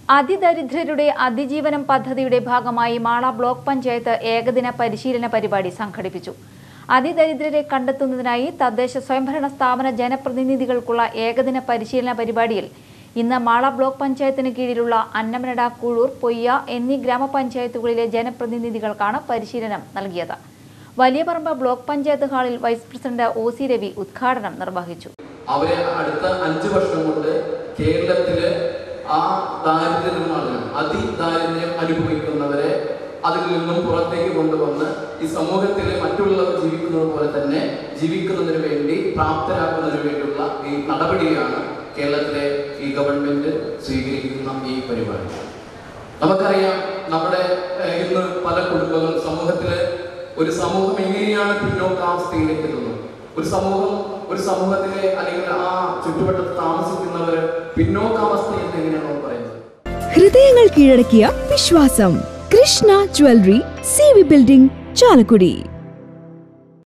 അതിദരിദ്രരുടെ അതിജീവനം പദ്ധതിയുടെ ഭാഗമായി മാള ബ്ലോക്ക് പഞ്ചായത്ത് ഏകദിന പരിശീലന പരിപാടി സംഘടിപ്പിച്ചു അതിദരിദ്രരെ കണ്ടെത്തുന്നതിനായി തദ്ദേശ സ്വയംഭരണ സ്ഥാപന ജനപ്രതിനിധികൾക്കുള്ള ഏകദിന പരിശീലന പരിപാടിയിൽ ഇന്ന് മാള ബ്ലോക്ക് പഞ്ചായത്തിന് കീഴിലുള്ള അന്നമനട കുഴൂർ പൊയ്യ എന്നീ ഗ്രാമപഞ്ചായത്തുകളിലെ ജനപ്രതിനിധികൾക്കാണ് പരിശീലനം നൽകിയത് വലിയപറമ്പ് ബ്ലോക്ക് പഞ്ചായത്ത് ഹാളിൽ vice president O C Ravi ഉദ്ഘാടനം നിർവഹിച്ചു അവരെ അടുത്ത അഞ്ച് വർഷം കൊണ്ട് കേരളത്തില് ആ ദാരിദ്ര്യ നിർമ്മാർജ്ജനം അതിദാരിദ്ര്യം അനുഭവിക്കുന്നവരെ അതിൽ നിന്നും പുറത്തേക്ക് കൊണ്ടുവന്ന് ഈ സമൂഹത്തിൽ മറ്റുള്ളവർ ജീവിക്കുന്നത് പോലെ തന്നെ ജീവിക്കുന്നതിന് വേണ്ടി പ്രാപ്തരാക്കുന്നതിന് വേണ്ടിയുള്ള ഈ നടപടിയാണ് കേരളത്തിലെ ഈ ഗവൺമെന്റ് സ്വീകരിക്കുന്ന ഈ പരിപാടി നമുക്കറിയാം നമ്മുടെ ഏഹ്, ഇന്ന് പല കുടുംബങ്ങളും സമൂഹത്തില് ഒരു സമൂഹം എങ്ങനെയാണ് പിന്നോക്കാവസ്ഥയിലേക്ക് എത്തുന്നത് ഒരു സമൂഹം ഒരു സമൂഹത്തിലെ അല്ലെങ്കിൽ ആ ചുറ്റുവട്ടത്ത് താമസിക്കുന്നവര് പിന്നോക്കാവസ്ഥ എന്ന് എങ്ങനെയാണ് നമ്മൾ പറയുന്നത് ഹൃദയങ്ങൾ കീഴടക്കിയ വിശ്വാസം Krishna jewellery C V building Chalakudy